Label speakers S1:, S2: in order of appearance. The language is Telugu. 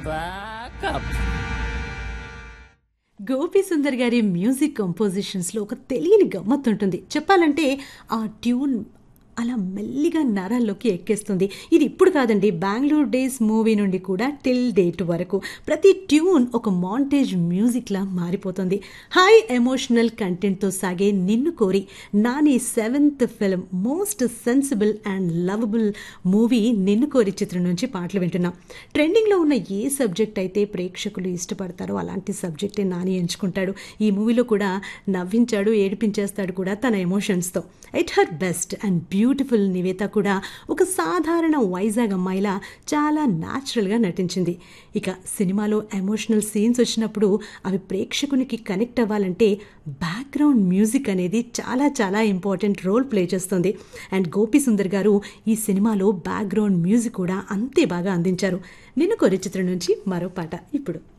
S1: బ్యాకప్
S2: గోపి సుందర్ గారి మ్యూజిక్ కంపోజిషన్స్లో ఒక తెలియని గమ్మత్తు ఉంటుంది చెప్పాలంటే ఆ ట్యూన్ అలా మెల్లిగా నరాల్లోకి ఎక్కేస్తుంది ఇది ఇప్పుడు కాదండి బెంగళూరు డేస్ మూవీ నుండి కూడా టిల్ డేట్ వరకు ప్రతి ట్యూన్ ఒక మాంటేజ్ మ్యూజిక్లా మారిపోతుంది హై ఎమోషనల్ కంటెంట్తో సాగే Ninnu Kori Nani seventh film most sensible and lovable movie Ninnu Kori చిత్రం నుంచి పాటలు వింటున్నాం ట్రెండింగ్లో ఉన్న ఏ సబ్జెక్ట్ అయితే ప్రేక్షకులు ఇష్టపడతారో అలాంటి సబ్జెక్టే నాని ఎంచుకుంటాడు ఈ మూవీలో కూడా నవ్వించాడు ఏడిపించేస్తాడు కూడా తన ఎమోషన్స్తో at her best and beautiful Nivetha కూడా ఒక సాధారణ వైజాగ్ అమ్మాయిలా చాలా న్యాచురల్గా నటించింది ఇక సినిమాలో ఎమోషనల్ సీన్స్ వచ్చినప్పుడు అవి ప్రేక్షకునికి కనెక్ట్ అవ్వాలంటే బ్యాక్గ్రౌండ్ మ్యూజిక్ అనేది చాలా చాలా ఇంపార్టెంట్ రోల్ ప్లే చేస్తుంది అండ్ గోపి సుందర్ గారు ఈ సినిమాలో బ్యాక్గ్రౌండ్ మ్యూజిక్ కూడా అంతే బాగా అందించారు నిన్ను కోరి చిత్రం నుంచి మరో పాట ఇప్పుడు